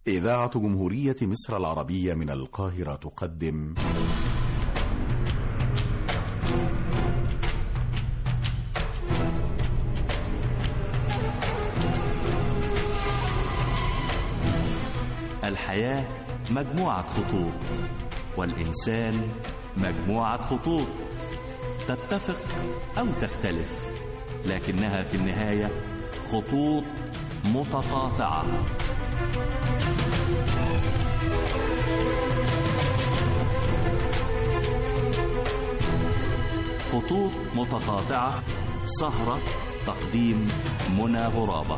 إذاعة جمهورية مصر العربية من القاهرة تقدم الحياة مجموعة خطوط والإنسان مجموعة خطوط تتفق أو تختلف لكنها في النهاية خطوط متقاطعة خطوط متقاطعة سهرة تقديم منى غرابة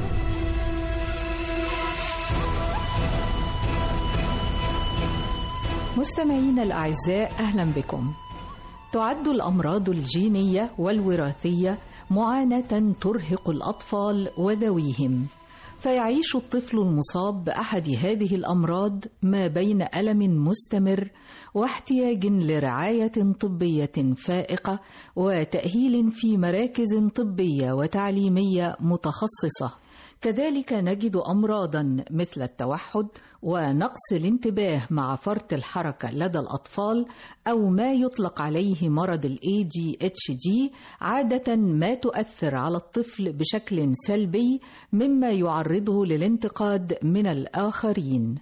مستمعينا الأعزاء أهلا بكم تعد الأمراض الجينية والوراثية معاناة ترهق الأطفال وذويهم فيعيش الطفل المصاب بأحد هذه الأمراض ما بين ألم مستمر واحتياج لرعاية طبية فائقة وتأهيل في مراكز طبية وتعليمية متخصصة كذلك نجد أمراضا مثل التوحد ونقص الانتباه مع فرط الحركة لدى الأطفال أو ما يطلق عليه مرض ال ADHD عادة ما تؤثر على الطفل بشكل سلبي مما يعرضه للانتقاد من الآخرين.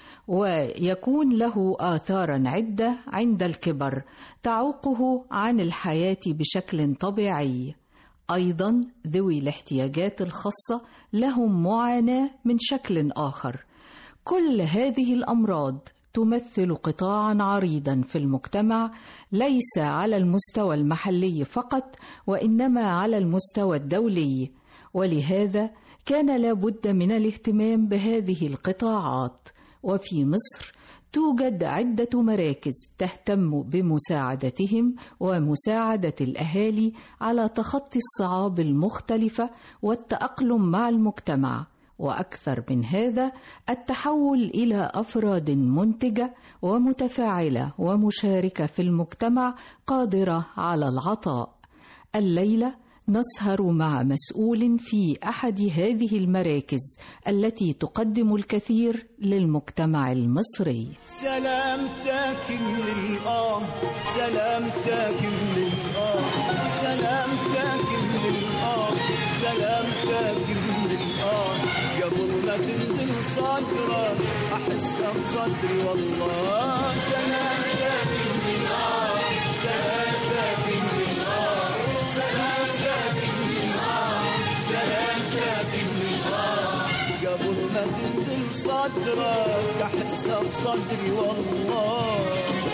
ويكون له آثارا عدة عند الكبر تعوقه عن الحياة بشكل طبيعي. أيضا ذوي الاحتياجات الخاصة لهم معاناة من شكل آخر. كل هذه الأمراض تمثل قطاعا عريضا في المجتمع ليس على المستوى المحلي فقط وإنما على المستوى الدولي ولهذا كان لابد من الاهتمام بهذه القطاعات وفي مصر توجد عدة مراكز تهتم بمساعدتهم ومساعدة الأهالي على تخطي الصعاب المختلفة والتأقلم مع المجتمع واكثر من هذا التحول الى افراد منتجه ومتفاعله ومشاركه في المجتمع قادره على العطاء الليله نسهر مع مسؤول في احد هذه المراكز التي تقدم الكثير للمجتمع المصري سلامتك من الآه سلامتك من الآه سلامتك من الآه سلامتك من الآه قبل ما تنزل صدرك أحسها بصدري والله سلامتك من الآه سلامتك من الآه سلامتك من الآه سلامتك من الآه قبل ما تنزل صدرك أحسها بصدري والله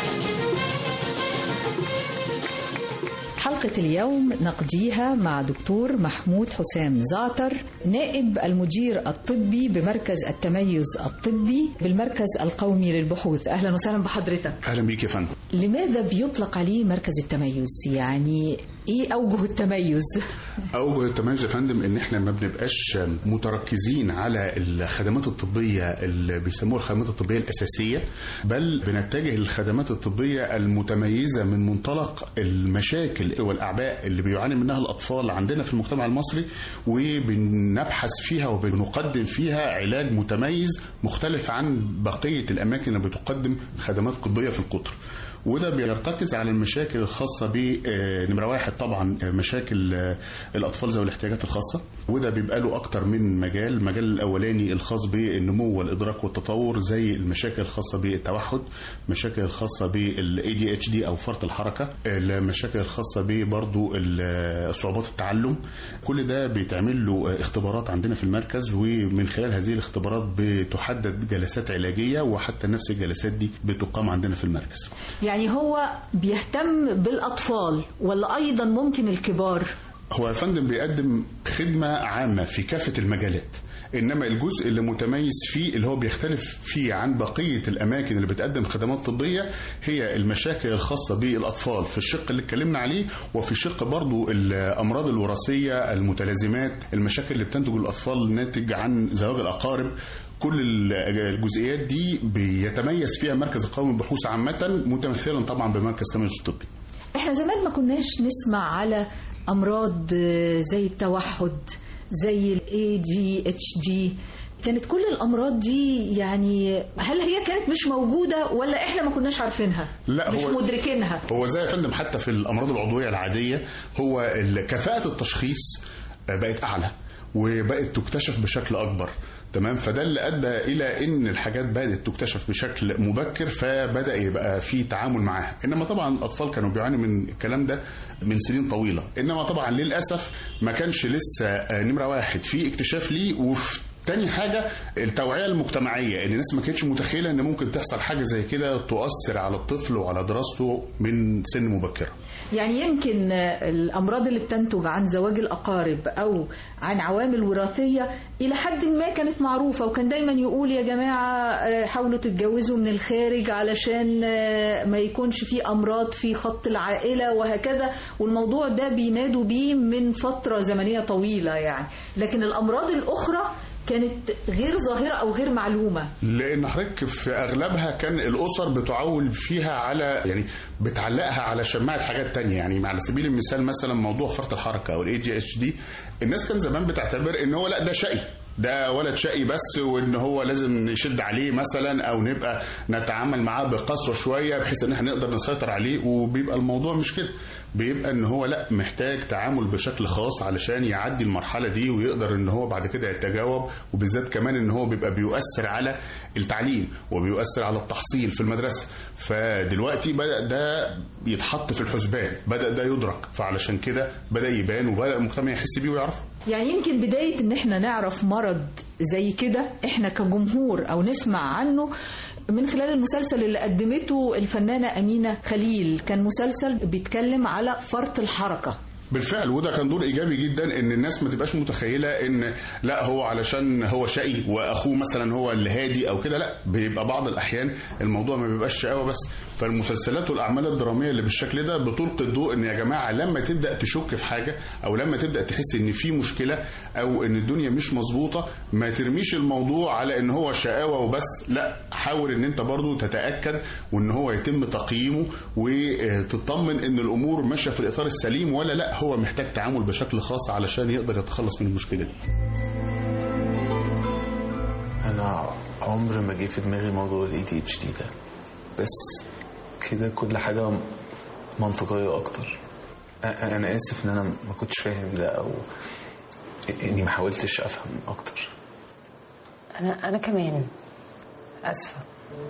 حلقة اليوم نقضيها مع دكتور محمود حسام زعتر نائب المدير الطبي بمركز التميز الطبي بالمركز القومي للبحوث أهلا وسهلا بحضرتك اهلا بيك يا فندم لماذا بيطلق عليه مركز التميز يعني ايه اوجه التميز اوجه التميز يا فندم ان احنا ما بنبقاش متركزين على الخدمات الطبيه اللي بيسموها الخدمات الطبيه الاساسيه بل بنتجه للخدمات الطبيه المتميزه من منطلق المشاكل والاعباء اللي بيعاني منها الاطفال عندنا في المجتمع المصري وبنبحث فيها وبنقدم فيها علاج متميز مختلف عن بقيه الاماكن اللي بتقدم خدمات طبيه في القطر وده بيرتكز على المشاكل الخاصه بنمره واحد طبعا مشاكل الاطفال ذوي الاحتياجات الخاصه وده بيبقى له اكتر من مجال المجال الاولاني الخاص بالنمو والادراك والتطور زي المشاكل الخاصه بالتوحد مشاكل الخاصه بالاي دي اتش دي او فرط الحركه المشاكل الخاصه ببرضو صعوبات التعلم كل ده بيتعمل له اختبارات عندنا في المركز ومن خلال هذه الاختبارات بتحدد جلسات علاجيه وحتى نفس الجلسات دي بتقام عندنا في المركز يعني هو بيهتم بالاطفال ولا ايضا ممكن الكبار هو يا فندم بيقدم خدمة عامة في كافة المجالات انما الجزء اللي متميز فيه اللي هو بيختلف فيه عن بقيه الاماكن اللي بتقدم خدمات طبيه هي المشاكل الخاصه بالاطفال في الشق اللي اتكلمنا عليه وفي شق برضو الامراض الوراثيه المتلازمات المشاكل اللي بتنتج الاطفال ناتج عن زواج الاقارب كل الجزئيات دي بيتميز فيها المركز القومي للبحوث عامه متمثلا طبعا بمركز التميز الطبي احنا زمان ما كناش نسمع على امراض زي التوحد زي الاي جي اتش دي كانت كل الامراض دي يعني هل هي كانت مش موجوده ولا احنا ما كناش عارفينها لا، مش هو- مدركينها هو زي يا فندم حتى في الامراض العضويه العاديه هو ال- كفاءه التشخيص بقت اعلى وبقت تكتشف بشكل اكبر تمام فده اللي ادى الى ان الحاجات بدات تكتشف بشكل مبكر فبدا يبقى في تعامل معاها انما طبعا الاطفال كانوا بيعانوا من الكلام ده من سنين طويله انما طبعا للاسف ما كانش لسه آه، نمره واحد في اكتشاف ليه وفي تاني حاجة التوعية المجتمعية ان الناس ما كانتش متخيلة ان ممكن تحصل حاجة زي كده تؤثر على الطفل وعلى دراسته من سن مبكرة يعني يمكن الامراض اللي بتنتج عن زواج الاقارب او عن عوامل وراثيه الى حد ما كانت معروفه وكان دايما يقول يا جماعه آه، حاولوا تتجوزوا من الخارج علشان آه، ما يكونش في امراض في خط العائله وهكذا والموضوع ده بينادوا بيه من فتره زمنيه طويله يعني لكن الامراض الاخرى كانت غير ظاهره او غير معلومه لان حضرتك في اغلبها كان الاسر بتعول فيها على يعني بتعلقها على شماعه حاجات تانية يعني على سبيل المثال مثلا موضوع فرط الحركه او الاي دي اتش دي الناس كان زمان بتعتبر ان هو لا ده شقي ده ولد شقي بس وان هو لازم نشد عليه مثلا او نبقى نتعامل معاه بقسوه شويه بحيث ان احنا نقدر نسيطر عليه وبيبقى الموضوع مش كده بيبقى ان هو لا محتاج تعامل بشكل خاص علشان يعدي المرحله دي ويقدر ان هو بعد كده يتجاوب وبالذات كمان ان هو بيبقى بيؤثر على التعليم وبيؤثر على التحصيل في المدرسه فدلوقتي بدا ده يتحط في الحسبان بدا ده يدرك فعلشان كده بدا يبان وبدا المجتمع يحس بيه ويعرفه يعني يمكن بداية ان احنا نعرف مرض زي كده احنا كجمهور او نسمع عنه من خلال المسلسل اللي قدمته الفنانة أمينة خليل كان مسلسل بيتكلم على فرط الحركة بالفعل وده كان دور ايجابي جدا ان الناس ما تبقاش متخيله ان لا هو علشان هو شقي واخوه مثلا هو اللي هادي او كده لا بيبقى بعض الاحيان الموضوع ما بيبقاش شقاوه بس فالمسلسلات والاعمال الدراميه اللي بالشكل ده بتلقي الضوء ان يا جماعه لما تبدا تشك في حاجه او لما تبدا تحس ان في مشكله او ان الدنيا مش مظبوطه ما ترميش الموضوع على ان هو شقاوه وبس لا حاول ان انت برضو تتاكد وان هو يتم تقييمه وتطمن ان الامور ماشيه في الاطار السليم ولا لا هو محتاج تعامل بشكل خاص علشان يقدر يتخلص من المشكله دي انا عمر ما جه في دماغي موضوع الاي دي اتش دي ده بس كده كل حاجه منطقيه اكتر أ- انا اسف ان انا ما كنتش فاهم ده او اني ما حاولتش افهم اكتر انا انا كمان اسفه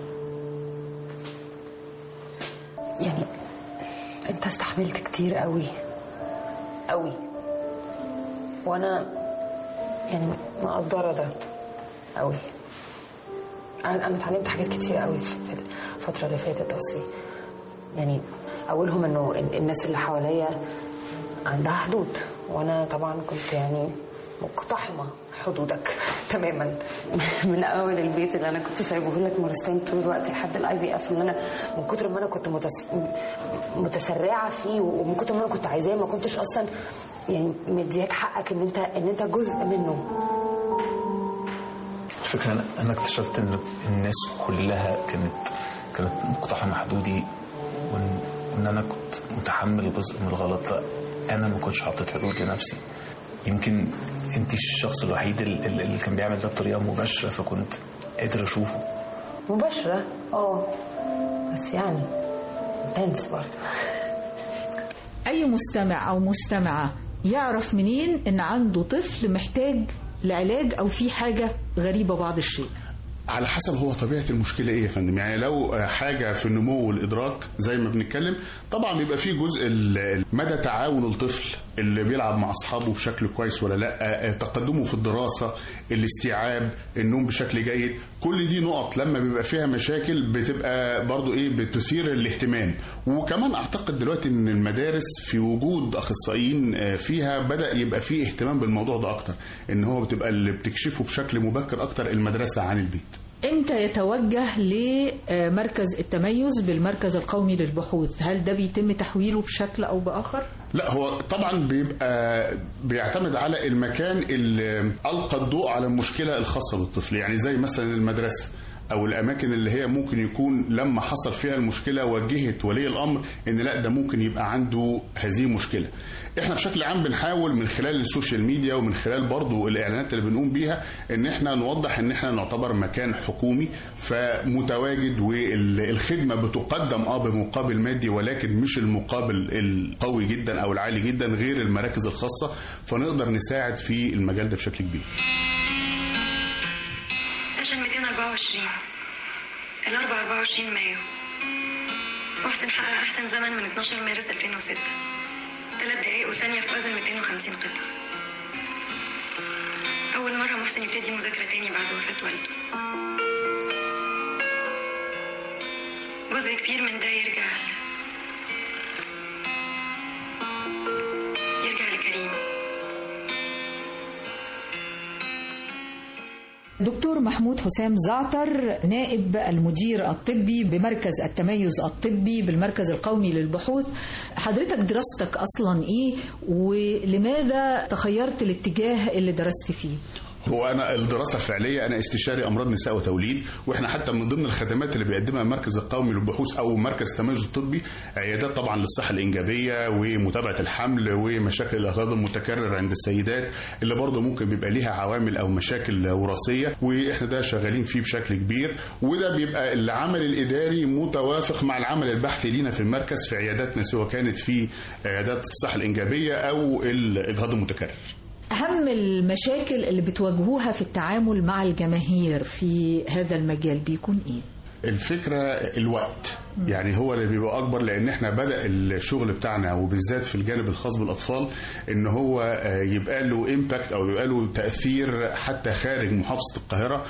يعني انت استحملت كتير قوي قوي وانا يعني مقدره ده قوي انا انا اتعلمت حاجات كتير قوي في الفتره اللي فاتت اصلي يعني اولهم انه ال- الناس اللي حواليا عندها حدود وانا طبعا كنت يعني مقتحمه حدودك تماما من اول البيت اللي انا كنت سايبه لك مرستين طول الوقت لحد الاي في اف اللي انا من كتر ما انا كنت متس... متسرعه فيه ومن كتر ما انا كنت عايزاه ما كنتش اصلا يعني مدياك حقك ان انت ان انت جزء منه الفكره انا انا اكتشفت ان الناس كلها كانت كانت مقتحمه حدودي وان ان انا كنت متحمل جزء من الغلط ده انا ما كنتش حاطط حدود لنفسي يمكن انت الشخص الوحيد ال- ال- اللي كان بيعمل ده بطريقه مباشره فكنت قادر اشوفه مباشره اه بس يعني تنس برضه أي مستمع أو مستمعة يعرف منين إن عنده طفل محتاج لعلاج أو في حاجة غريبة بعض الشيء على حسب هو طبيعه المشكله ايه يا فندم يعني لو آه، حاجه في النمو والادراك زي ما بنتكلم طبعا بيبقى فيه جزء ال- مدى تعاون الطفل اللي بيلعب مع اصحابه بشكل كويس ولا لا آه، تقدمه في الدراسه الاستيعاب النوم بشكل جيد كل دي نقط لما بيبقى فيها مشاكل بتبقى برضو ايه بتثير الاهتمام وكمان اعتقد دلوقتي ان المدارس في وجود اخصائيين آه، فيها بدا يبقى فيه اهتمام بالموضوع ده اكتر ان هو بتبقى اللي بتكشفه بشكل مبكر اكتر المدرسه عن البيت امتى يتوجه لمركز التميز بالمركز القومي للبحوث هل ده بيتم تحويله بشكل او باخر لا هو طبعا بيبقى بيعتمد على المكان اللي ألقى الضوء على المشكلة الخاصة بالطفل يعني زي مثلا المدرسة او الاماكن اللي هي ممكن يكون لما حصل فيها المشكله وجهت ولي الامر ان لا ده ممكن يبقى عنده هذه المشكله احنا بشكل عام بنحاول من خلال السوشيال ميديا ومن خلال برضو الاعلانات اللي بنقوم بيها ان احنا نوضح ان احنا نعتبر مكان حكومي فمتواجد والخدمه بتقدم اه بمقابل مادي ولكن مش المقابل القوي جدا او العالي جدا غير المراكز الخاصه فنقدر نساعد في المجال ده بشكل كبير سيشن 224 الأربع 24 مايو محسن حقق أحسن زمن من 12 مارس 2006 ثلاث دقايق وثانية في وزن 250 قطعة أول مرة محسن يبتدي مذاكرة تاني بعد وفاة والده جزء كبير من ده يرجع يرجع لكريم دكتور محمود حسام زعتر نائب المدير الطبي بمركز التميز الطبي بالمركز القومي للبحوث حضرتك دراستك اصلا ايه ولماذا تخيرت الاتجاه اللي درست فيه هو انا الدراسه الفعليه انا استشاري امراض نساء وتوليد واحنا حتى من ضمن الخدمات اللي بيقدمها المركز القومي للبحوث او مركز التميز الطبي عيادات طبعا للصحه الانجابيه ومتابعه الحمل ومشاكل الاغراض المتكرره عند السيدات اللي برضه ممكن بيبقى ليها عوامل او مشاكل وراثيه واحنا ده شغالين فيه بشكل كبير وده بيبقى العمل الاداري متوافق مع العمل البحثي لينا في المركز في عياداتنا سواء كانت في عيادات الصحه الانجابيه او الاجهاض المتكرر أهم المشاكل اللي بتواجهوها في التعامل مع الجماهير في هذا المجال بيكون إيه؟ الفكرة الوقت يعني هو اللي بيبقى أكبر لأن احنا بدأ الشغل بتاعنا وبالذات في الجانب الخاص بالأطفال إن هو يبقى له إمباكت أو يبقى له تأثير حتى خارج محافظة القاهرة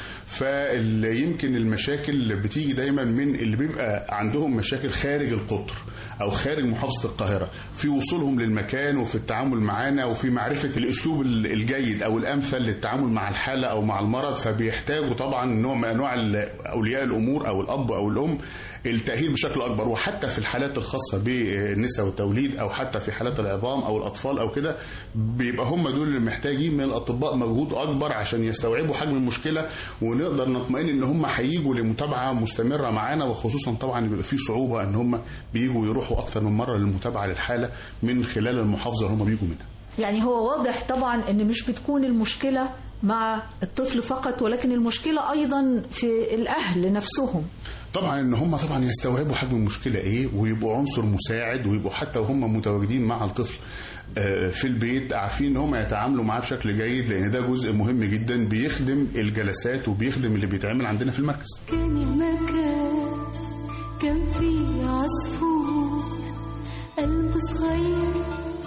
فيمكن المشاكل بتيجي دايما من اللي بيبقى عندهم مشاكل خارج القطر أو خارج محافظة القاهرة في وصولهم للمكان وفي التعامل معانا وفي معرفة الأسلوب الجيد أو الأمثل للتعامل مع الحالة أو مع المرض فبيحتاجوا طبعا نوع من أنواع أولياء الأمور أو الأب أو الأم التأهيل بشكل أكبر وحتى في الحالات الخاصة بالنساء والتوليد أو حتى في حالات العظام أو الأطفال أو كده بيبقى هم دول اللي محتاجين من الأطباء مجهود أكبر عشان يستوعبوا حجم المشكلة ونقدر نطمئن إن هم هيجوا لمتابعة مستمرة معانا وخصوصا طبعا بيبقى في صعوبة إن هم بيجوا يروحوا أكتر من مرة للمتابعة للحالة من خلال المحافظة اللي هم بيجوا منها. يعني هو واضح طبعا ان مش بتكون المشكله مع الطفل فقط ولكن المشكله ايضا في الاهل نفسهم طبعا ان هم طبعا يستوعبوا حجم المشكله ايه ويبقوا عنصر مساعد ويبقوا حتى وهم متواجدين مع الطفل في البيت عارفين ان هم يتعاملوا معاه بشكل جيد لان ده جزء مهم جدا بيخدم الجلسات وبيخدم اللي بيتعمل عندنا في المركز كان المكان كان فيه عصفور قلبه صغير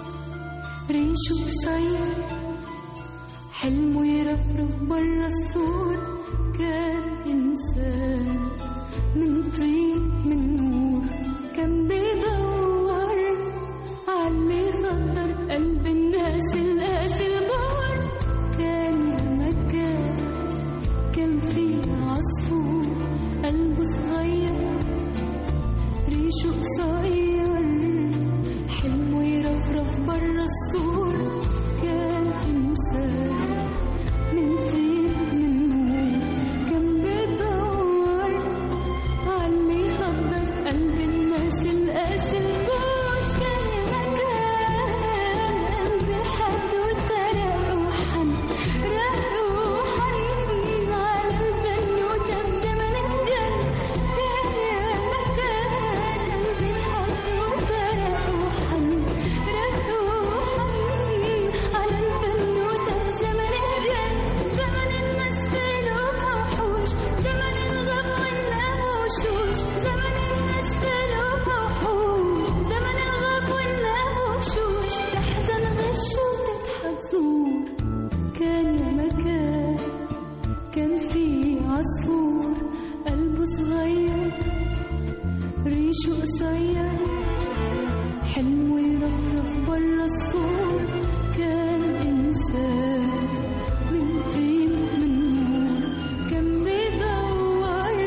ريشه قصير حلمه يرفرف برا السور كان إنسان من طين من نور كان بيدور عاللي خطر قلب الناس القاسي البور كان يا مكان كان فيه عصفور قلبه صغير ريشه قصير حلمه يرفرف برا السور كان إنسان من طين من نور كان بيدور عاللي يخدر قلب الناس القاسي البور كان مكان قلبي حد وترق وحن رق وحن على البنوتة بزمن الجن كان يا مكان قلبي حد وترق وحن رق وحن على البنوتة بزمن الجن زمن الناس في قلوبها وحوش زمن الغب والنام وشوش زمن الناس في قلوبها وحوش زمن الغب والنام وشوش تحزن غش وتضحك زور كان يا مكان كان في عصفور قلبه صغير ريشه قصير حلمه يرفرف برا السور كان إنسان من طين من نور كان بيدور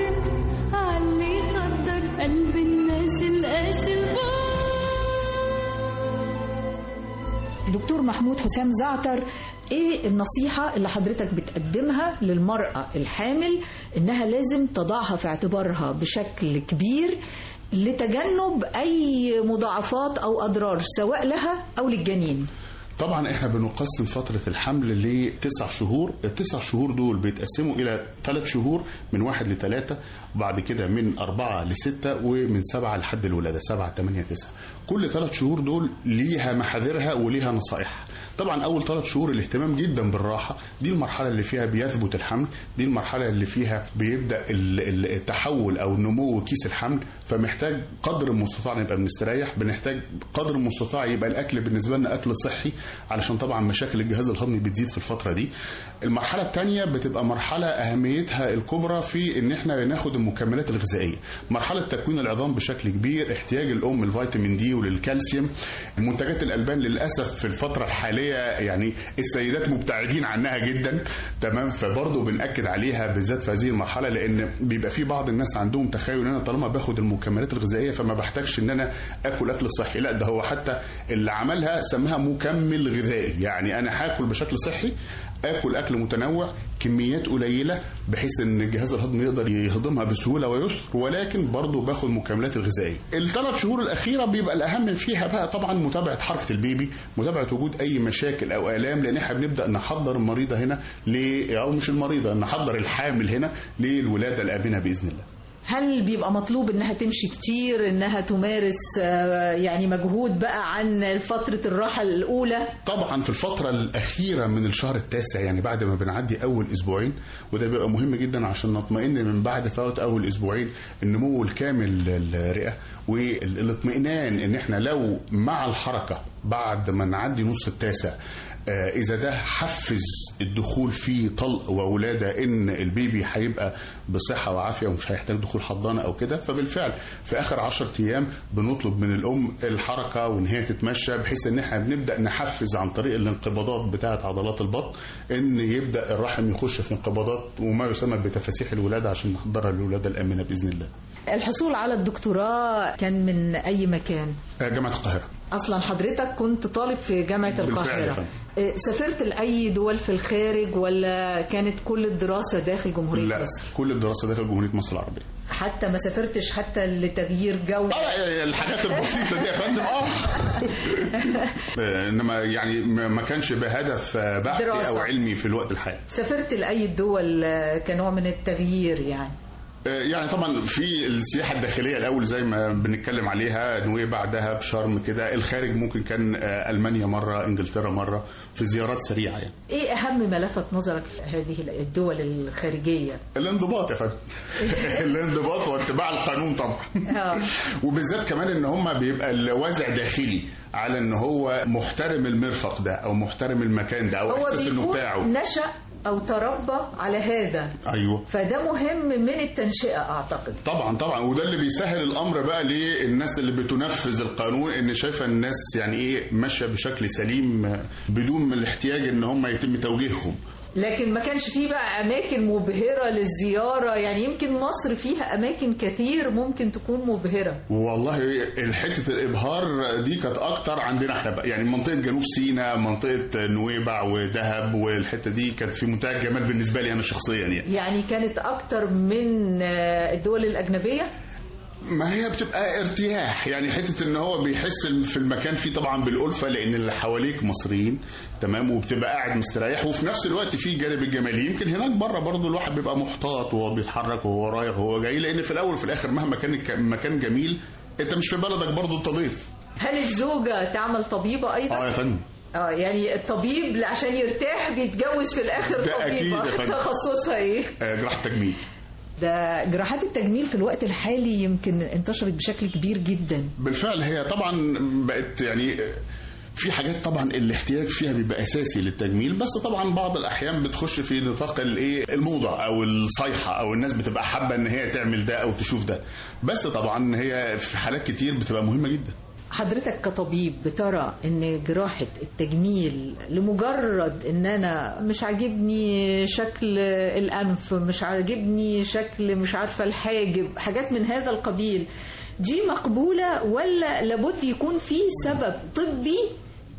عاللي يخدر قلب الناس القاسي البور دكتور محمود حسام زعتر ايه النصيحة اللي حضرتك بتقدمها للمرأة الحامل انها لازم تضعها في اعتبارها بشكل كبير لتجنب اي مضاعفات او اضرار سواء لها او للجنين طبعا احنا بنقسم فترة الحمل لتسع شهور التسع شهور دول بيتقسموا الى ثلاث شهور من واحد لثلاثة وبعد كده من أربعة لستة ومن سبعة لحد الولادة سبعة ثمانية تسعة كل ثلاث شهور دول ليها محاذيرها وليها نصائحها طبعا أول ثلاث شهور الاهتمام جدا بالراحة دي المرحلة اللي فيها بيثبت الحمل دي المرحلة اللي فيها بيبدأ ال- ال- التحول أو نمو كيس الحمل فمحتاج قدر المستطاع نبقى بنستريح بنحتاج قدر المستطاع يبقى الأكل بالنسبة لنا أكل صحي علشان طبعا مشاكل الجهاز الهضمي بتزيد في الفترة دي المرحلة الثانية بتبقى مرحلة أهميتها الكبرى في إن إحنا ناخد المكملات الغذائية مرحلة تكوين العظام بشكل كبير احتياج الأم الفيتامين دي وللكالسيوم منتجات الألبان للأسف في الفترة الحالية يعني السيدات مبتعدين عنها جدا تمام فبرضه بنأكد عليها بالذات في هذه المرحلة لأن بيبقى في بعض الناس عندهم تخيل إن أنا طالما باخد المكملات الغذائية فما بحتاجش إن أنا آكل أكل صحي لا ده هو حتى اللي عملها سماها مكمل غذائي يعني أنا هاكل بشكل صحي اكل اكل متنوع كميات قليله بحيث ان الجهاز الهضمي يقدر يهضمها بسهوله ويسر ولكن برضه باخد مكملات الغذائيه الثلاث شهور الاخيره بيبقى الاهم فيها بقى طبعا متابعه حركه البيبي متابعه وجود اي مشاكل او الام لان احنا بنبدا نحضر المريضه هنا ل او مش المريضه نحضر الحامل هنا للولاده الامنه باذن الله هل بيبقى مطلوب انها تمشي كتير انها تمارس آه، يعني مجهود بقى عن فترة الراحة الاولى طبعا في الفترة الأخيرة من الشهر التاسع يعني بعد ما بنعدي أول أسبوعين وده بيبقى مهم جدا عشان نطمئن من بعد فوات أول أسبوعين النمو الكامل للرئة والاطمئنان إن إحنا لو مع الحركة بعد ما نعدي نص التاسع آه، إذا ده حفز الدخول في طلق وولادة إن البيبي هيبقى بصحة وعافية ومش هيحتاج دخول حضانة أو كده فبالفعل في آخر 10 أيام بنطلب من الأم الحركة وإن هي تتمشى بحيث إن إحنا بنبدأ نحفز عن طريق الانقباضات بتاعة عضلات البطن إن يبدأ الرحم يخش في انقباضات وما يسمى بتفاسيح الولادة عشان نحضرها للولادة الآمنة بإذن الله. الحصول على الدكتوراه كان من اي مكان آه، جامعة القاهرة. اصلا حضرتك كنت طالب في جامعة بالفعل يا القاهرة فندم. آه، سافرت لاي دول في الخارج ولا كانت كل الدراسة داخل جمهورية لا مصر كل الدراسة داخل جمهورية مصر العربية. حتى ما سافرتش حتى لتغيير جو اه الحاجات البسيطة دي يا فندم اه انما يعني ما ما كانش بهدف بحثي دراسة. او علمي في الوقت الحالي سافرت لاي الدول آه، كنوع من التغيير يعني يعني طبعا في السياحه الداخليه الاول زي ما بنتكلم عليها نويبع دهب شرم كده الخارج ممكن كان آه، المانيا مره انجلترا مره في زيارات سريعه يعني ايه اهم ما لفت نظرك في هذه الدول الخارجية الانضباط يا فندم الانضباط واتباع القانون طبعا آه. وبالذات كمان ان هم بيبقى الوازع داخلي على ان هو محترم المرفق ده او محترم المكان ده او هو احساس انه بيكون بتاعه نشأ او تربى على هذا ايوه فده مهم من التنشئة اعتقد طبعا طبعا وده اللي بيسهل الامر بقى للناس اللي بتنفذ القانون ان شايفه الناس يعني ايه ماشيه بشكل سليم آه، بدون من الاحتياج ان هم يتم توجيههم لكن ما كانش فيه بقى اماكن مبهرة للزيارة يعني يمكن مصر فيها اماكن كثير ممكن تكون مبهرة والله حته الابهار دي كانت اكتر عندنا احنا بقى يعني منطقه جنوب سيناء منطقه نويبع ودهب والحته دي كانت في منتهى الجمال بالنسبه لي انا شخصيا يعني يعني كانت اكتر من آه، الدول الاجنبية ما هي بتبقى ارتياح يعني حته ان هو بيحس إن في المكان فيه طبعا بالالفه لان اللي حواليك مصريين تمام وبتبقى قاعد مستريح وفي نفس الوقت في الجانب الجمالي يمكن هناك بره برضه الواحد بيبقى محتاط وهو بيتحرك وهو رايح وهو جاي لان في الاول وفي الاخر مهما كان الك- المكان جميل انت مش في بلدك برضه انت ضيف هل الزوجة تعمل طبيبة ايضا؟ اه يا فندم اه يعني الطبيب عشان يرتاح بيتجوز في الاخر ده أكيد يا طبيبة فندم. تخصصها ايه؟ آه، جراحه تجميل ده جراحات التجميل في الوقت الحالي يمكن انتشرت بشكل كبير جدا بالفعل هي طبعا بقت يعني في حاجات طبعا الاحتياج فيها بيبقى اساسي للتجميل بس طبعا بعض الاحيان بتخش في نطاق الايه الموضه او الصيحه او الناس بتبقى حابه ان هي تعمل ده او تشوف ده بس طبعا هي في حالات كتير بتبقى مهمه جدا حضرتك كطبيب بترى ان جراحة التجميل لمجرد ان انا مش عاجبني شكل الانف مش عاجبني شكل مش عارفة الحاجب حاجات من هذا القبيل دي مقبولة ولا لابد يكون في سبب طبي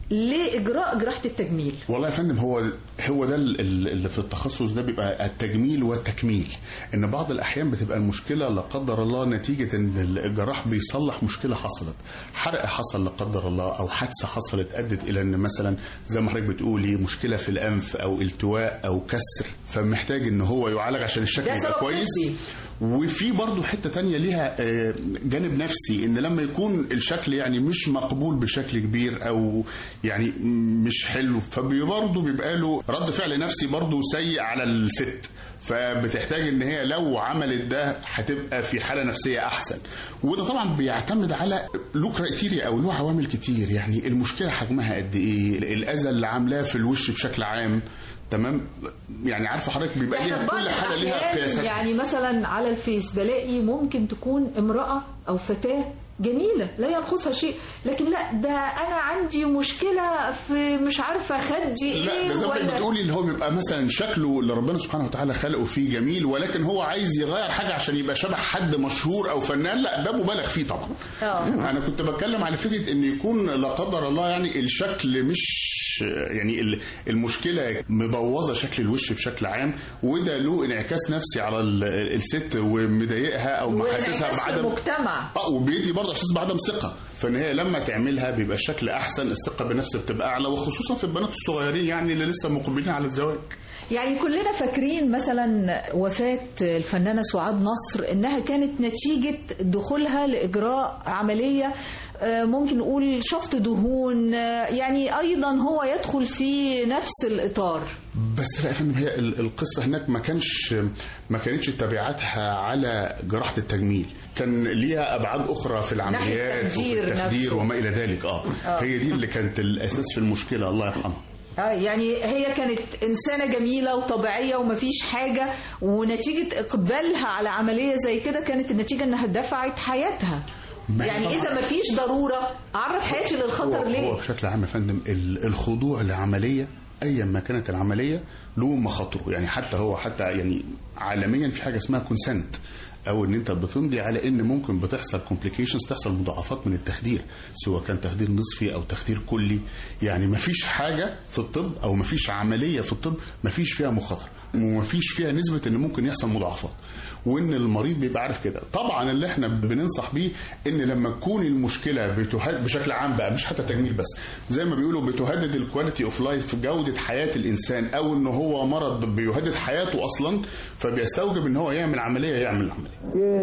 لاجراء جراحه التجميل والله يا فندم هو هو ده ال- ال- اللي في التخصص ده بيبقى التجميل والتكميل ان بعض الاحيان بتبقى المشكله لا قدر الله نتيجه ان الجراح بيصلح مشكله حصلت حرق حصل لا قدر الله او حادثه حصلت ادت الى ان مثلا زي ما حضرتك بتقولي مشكله في الانف او التواء او كسر فمحتاج ان هو يعالج عشان الشكل ده يبقى سبب كويس طبي. وفي برضه حته تانية ليها آه، جانب نفسي ان لما يكون الشكل يعني مش مقبول بشكل كبير او يعني مش حلو فبرضه بيبقى له رد فعل نفسي برضه سيء على الست فبتحتاج ان هي لو عملت ده هتبقى في حاله نفسيه احسن وده طبعا بيعتمد على له كرايتيريا او له عوامل كتير يعني المشكله حجمها قد ايه الاذى اللي عاملاه في الوش بشكل عام تمام يعني عارفه حضرتك بيبقى احنا ليها في بعض كل حاجه ليها الأحيان قياساتها يعني مثلا على الفيس بلاقي ممكن تكون امرأة أو فتاة جميلة لا ينقصها شيء لكن لا ده أنا عندي مشكلة في مش عارفة خدي لا إيه ده زي ما ولا بتقولي اللي هو بيبقى مثلا شكله اللي ربنا سبحانه وتعالى خلقه فيه جميل ولكن هو عايز يغير حاجه عشان يبقى شبه حد مشهور او فنان لا ده مبالغ فيه طبعا آه. انا كنت بتكلم على فكره ان يكون لا قدر الله يعني الشكل مش يعني ال- المشكله مبوظه شكل الوش بشكل عام وده له انعكاس نفسي على ال- الست ومضايقها او محسسها وانعكاس في بعدم المجتمع اه وبيدي برضه احساس بعدم ثقه فان هي لما تعملها بيبقى الشكل احسن الثقه بالنفس بتبقى اعلى وخصوصا في البنات الصغيرين يعني اللي لسه مقبلين على الزواج يعني كلنا فاكرين مثلا وفاة الفنانة سعاد نصر انها كانت نتيجة دخولها لاجراء عملية آه، ممكن نقول شفط دهون آه، يعني ايضا هو يدخل في نفس الاطار بس لا يا فندم هي ال- القصه هناك ما كانش ما كانتش تبعاتها على جراحه التجميل كان ليها ابعاد اخرى في العمليات وفي التخدير التخدير نفسه. وما الى ذلك اه آه. هي دي اللي كانت الاساس في المشكله الله يرحمها آه، يعني هي كانت إنسانة جميلة وطبيعية ومفيش حاجة ونتيجة إقبالها على عملية زي كده كانت النتيجة إنها دفعت حياتها ما هي يعني طبعاً. إذا مفيش ضرورة أعرض حياتي للخطر هو, هو ليه؟ بشكل عام يا فندم ال- الخضوع لعمليه ايا ما كانت العمليه له مخاطره يعني حتى هو حتى يعني عالميا في حاجه اسمها كونسنت او ان انت بتمضي على ان ممكن بتحصل كومبليكيشنز تحصل مضاعفات من التخدير سواء كان تخدير نصفي او تخدير كلي يعني ما فيش حاجه في الطب او ما فيش عمليه في الطب ما فيش فيها مخاطره وما فيش فيها نسبه ان ممكن يحصل مضاعفات وان المريض بيبقى عارف كده طبعا اللي احنا بننصح بيه ان لما تكون المشكله بتهدد بشكل عام بقى مش حتى تجميل بس زي ما بيقولوا بتهدد الكواليتي اوف لايف جوده حياه الانسان او ان هو مرض بيهدد حياته اصلا فبيستوجب ان هو يعمل عمليه يعمل عمليه يا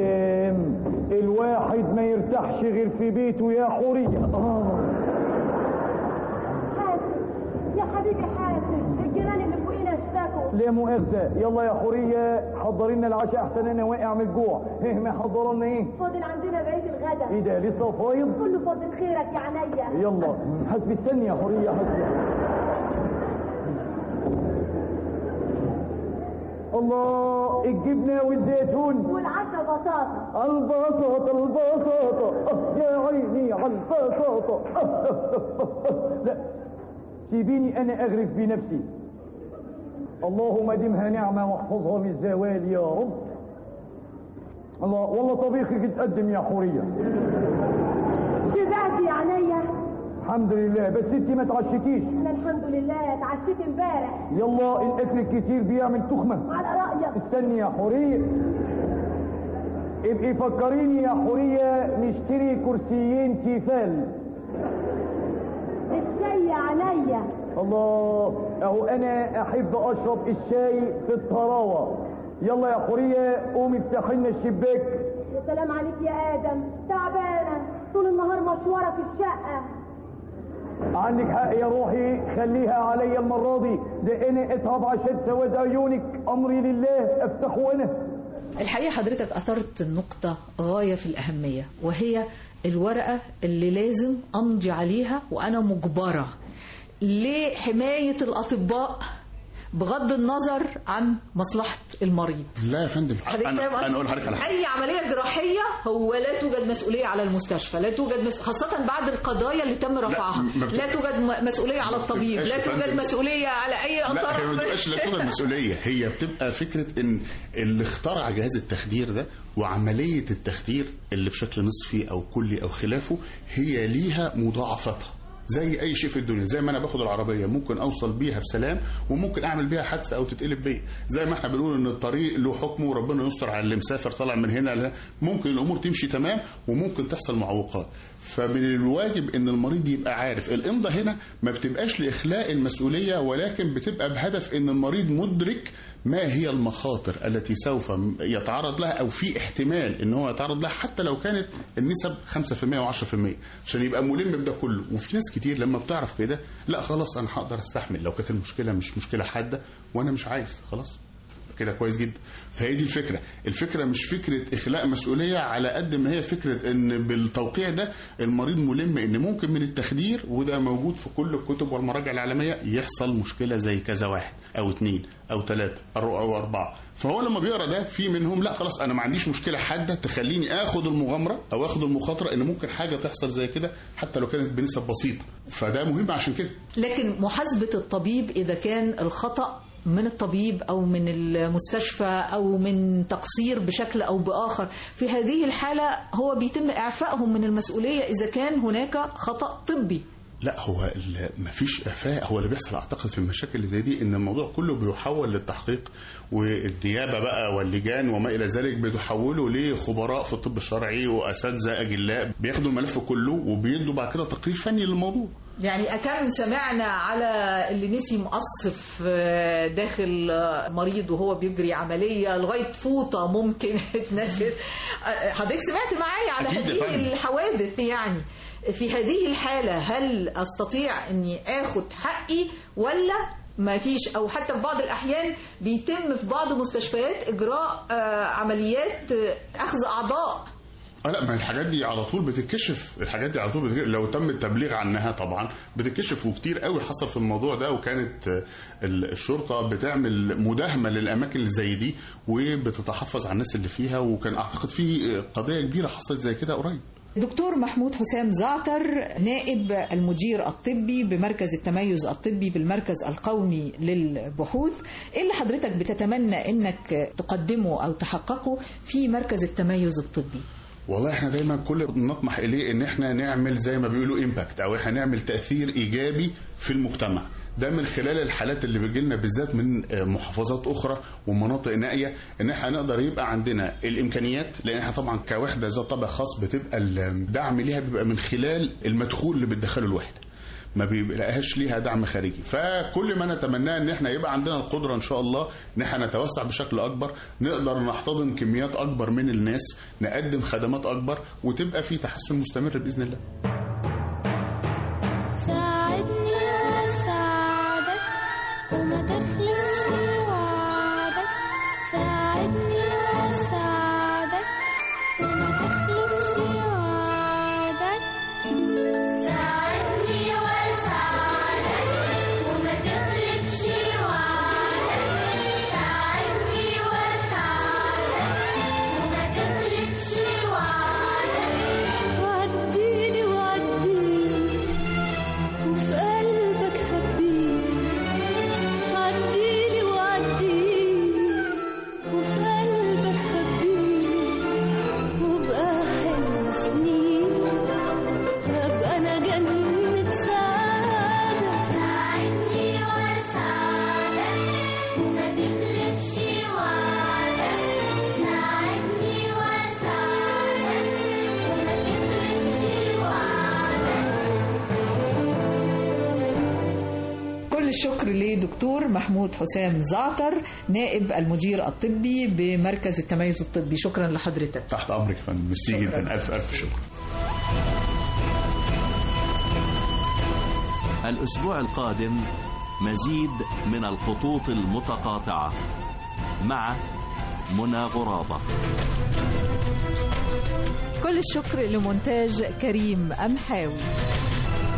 سلام الواحد ما يرتاحش غير في بيته يا حورية آه. حاسب يا حبيبي حاسب الجيران اللي فوقينا اشتكوا لا مؤاخذة يلا يا حورية حضري لنا العشاء احسن انا واقع من الجوع ايه ما حضر لنا ايه فاضل عندنا بقية الغدا ايه ده لسه فايض كله فاضل خيرك يا عينيا يلا حسبي استني يا حورية حسبي الله الجبنة والزيتون والعشاء بطاطا البساطة البساطة آه، يا عيني على البساطة آه، آه، آه، آه. لا سيبيني أنا أغرف بنفسي اللهم أدمها نعمة واحفظها من الزوال يا رب الله والله طبيخك اتقدم يا حورية شبعت يا عينيا الحمد لله بس انت ما تعشكيش انا الحمد لله اتعشيت امبارح يلا الاكل الكتير بيعمل تخمة على رأيك استني يا حورية ابقي فكريني يا حورية نشتري كرسيين تيفال الشاي يا عينيا الله اهو انا احب اشرب الشاي في الطراوة يلا يا حورية قومي افتحي لنا الشباك يا سلام عليك يا ادم تعبانة طول النهار مشوارة في الشقة عندك حق يا روحي خليها عليا المرة دي ده انا اتعب عشان سواد عيونك امري لله افتحه انا الحقيقة حضرتك أثرت النقطة غاية في الأهمية وهي الورقة اللي لازم أمضي عليها وأنا مجبرة لحماية الأطباء بغض النظر عن مصلحة المريض لا يا فندم حضرتك فاهم انا قصدي؟ انا اقول لحضرتك على حاجه اي عمليه جراحيه هو لا توجد مسؤوليه على المستشفى لا توجد مس... خاصه بعد القضايا اللي تم رفعها ما بت- لا توجد م- مسؤوليه على الطبيب بتبقاش لا يا توجد فندم. مسؤوليه على اي لا هي ما طرف بتبقاش لا توجد مسؤوليه هي بتبقى فكره ان اللي اخترع جهاز التخدير ده وعمليه التخدير اللي بشكل نصفي او كلي او خلافه هي ليها مضاعفاتها زي اي شيء في الدنيا زي ما انا باخد العربيه ممكن اوصل بيها بسلام وممكن اعمل بيها حادثه او تتقلب بيا زي ما احنا بنقول ان الطريق له حكمه وربنا يستر على اللي مسافر طالع من هنا لهنا. ممكن الامور تمشي تمام وممكن تحصل معوقات فمن الواجب ان المريض يبقى عارف الامضه هنا ما بتبقاش لاخلاء المسؤوليه ولكن بتبقى بهدف ان المريض مدرك ما هي المخاطر التي سوف يتعرض لها او في احتمال ان هو يتعرض لها حتى لو كانت النسب 5% و10% عشان يبقى ملم بده كله وفي ناس كتير لما بتعرف كده لا خلاص انا هقدر استحمل لو كانت المشكله مش مشكله حاده وانا مش عايز خلاص كده كويس جدا فهي دي الفكره الفكره مش فكره اخلاء مسؤوليه على قد ما هي فكره ان بالتوقيع ده المريض ملم ان ممكن من التخدير وده موجود في كل الكتب والمراجع العالميه يحصل مشكله زي كذا واحد او اثنين او ثلاثه او اربعه فهو لما بيقرا ده في منهم لا خلاص انا ما عنديش مشكله حاده تخليني اخد المغامره او اخد المخاطره ان ممكن حاجه تحصل زي كده حتى لو كانت بنسب بسيطه فده مهم عشان كده لكن محاسبة الطبيب إذا كان الخطأ من الطبيب أو من المستشفى أو من تقصير بشكل أو بآخر في هذه الحالة هو بيتم إعفائهم من المسؤولية إذا كان هناك خطأ طبي لا هو ال- مفيش اعفاء هو اللي بيحصل اعتقد في المشاكل اللي زي دي ان الموضوع كله بيحول للتحقيق والنيابه بقى واللجان وما الى ذلك بيتحولوا لخبراء في الطب الشرعي واساتذه اجلاء بياخدوا الملف كله وبيدوا بعد كده تقرير فني للموضوع يعني أكان سمعنا على اللي نسي مقصف آه، داخل آه، مريض وهو بيجري عملية لغاية فوطة ممكن تنزل آه، حضرتك سمعت معايا على أكيد يا هذه فندم. الحوادث يعني في هذه الحالة هل أستطيع أني أخد حقي ولا ما فيش أو حتى في بعض الأحيان بيتم في بعض المستشفيات إجراء آه، عمليات آه، أخذ أعضاء اه لا ما الحاجات دي على طول بتتكشف الحاجات دي على طول بتتكشف. لو تم التبليغ عنها طبعا بتتكشف وكتير قوي حصل في الموضوع ده وكانت آه، ال- الشرطه بتعمل مداهمه للاماكن اللي زي دي وبتتحفظ على الناس اللي فيها وكان اعتقد في آه، قضيه كبيره حصلت زي كده قريب دكتور محمود حسام زعتر نائب المدير الطبي بمركز التميز الطبي بالمركز القومي للبحوث ايه اللي حضرتك بتتمنى انك تقدمه او تحققه في مركز التميز الطبي والله احنا دايما كل نطمح اليه ان احنا نعمل زي ما بيقولوا امباكت او احنا نعمل تاثير ايجابي في المجتمع ده من خلال الحالات اللي بيجي لنا بالذات من آه، محافظات اخرى ومناطق نائيه ان احنا نقدر يبقى عندنا الامكانيات لان احنا طبعا كوحده ذات طابع خاص بتبقى الدعم ليها بيبقى من خلال المدخول اللي بتدخله الوحده ما بيبقاش ليها دعم خارجي فكل ما نتمناه ان احنا يبقى عندنا القدره ان شاء الله ان احنا نتوسع بشكل اكبر نقدر نحتضن كميات اكبر من الناس نقدم خدمات اكبر وتبقى في تحسن مستمر باذن الله ساعدني واساعدك وما تخلفش وعدك ساعدني واساعدك وما تخلفش وعدك ساعدني واساعدك وما تخلفش وعدك ساعدني واساعدك وما تخلفش وعدك وعديني وعديني وفي قلبك خبيني عديني وعديني وفي قلبك خبيني وبقى حلم سنين هبقى انا جنة سعادة ساعدني واساعدك وما تخلفش وعدك ساعدني واساعدك وما تخلفش وعدك كل الشكر لدكتور محمود حسام زعتر نائب المدير الطبي بمركز التميز الطبي شكرا لحضرتك تحت امرك يا فندم ميرسي شكراً. جدا الف الف شكر الأسبوع القادم مزيد من الخطوط المتقاطعة مع منى غرابة كل الشكر لمونتاج كريم أمحاوي